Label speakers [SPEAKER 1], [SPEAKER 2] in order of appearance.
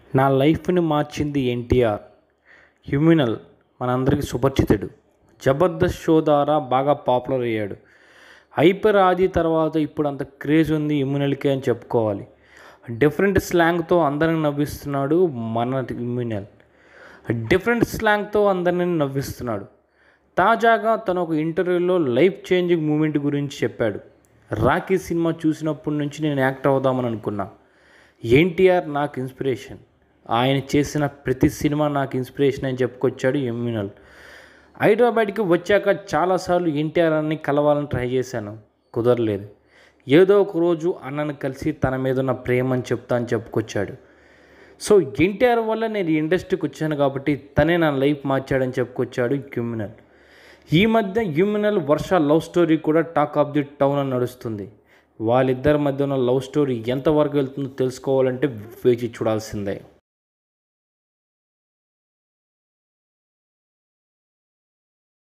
[SPEAKER 1] నా లైఫ్ని మార్చింది ఎన్టీఆర్ హ్యూమినల్ మనందరికీ సుపరిచితుడు జబర్దస్త్ షో ద్వారా బాగా పాపులర్ అయ్యాడు హైపర్ ఆది తర్వాత ఇప్పుడు అంత క్రేజ్ ఉంది ఇమ్యూనల్కి అని చెప్పుకోవాలి డిఫరెంట్ స్లాంగ్తో అందరిని నవ్విస్తున్నాడు మన ఇమ్యూనల్ డిఫరెంట్ స్లాంగ్తో అందరిని నవ్విస్తున్నాడు తాజాగా తను ఒక ఇంటర్వ్యూలో లైఫ్ చేంజింగ్ మూమెంట్ గురించి చెప్పాడు రాకీ సినిమా చూసినప్పటి నుంచి నేను యాక్టర్ అవుదామని అనుకున్నా ఎన్టీఆర్ నాకు ఇన్స్పిరేషన్ ఆయన చేసిన ప్రతి సినిమా నాకు ఇన్స్పిరేషన్ అని చెప్పుకొచ్చాడు ఎమ్యూనల్ హైదరాబాద్కి వచ్చాక చాలాసార్లు ఎన్టీఆర్ అన్ని కలవాలని ట్రై చేశాను కుదరలేదు ఏదో ఒక రోజు అన్నను కలిసి తన మీద ఉన్న ప్రేమ అని చెప్తా అని చెప్పుకొచ్చాడు సో ఎన్టీఆర్ వల్ల నేను ఈ ఇండస్ట్రీకి వచ్చాను కాబట్టి తనే నా లైఫ్ మార్చాడని చెప్పుకొచ్చాడు క్యూమినల్ ఈ మధ్య హ్యూమినల్ వర్ష లవ్ స్టోరీ కూడా టాక్ ఆఫ్ ది టౌన్ అని నడుస్తుంది వాళ్ళిద్దరి మధ్య ఉన్న లవ్ స్టోరీ ఎంతవరకు వెళ్తుందో తెలుసుకోవాలంటే వేచి చూడాల్సిందే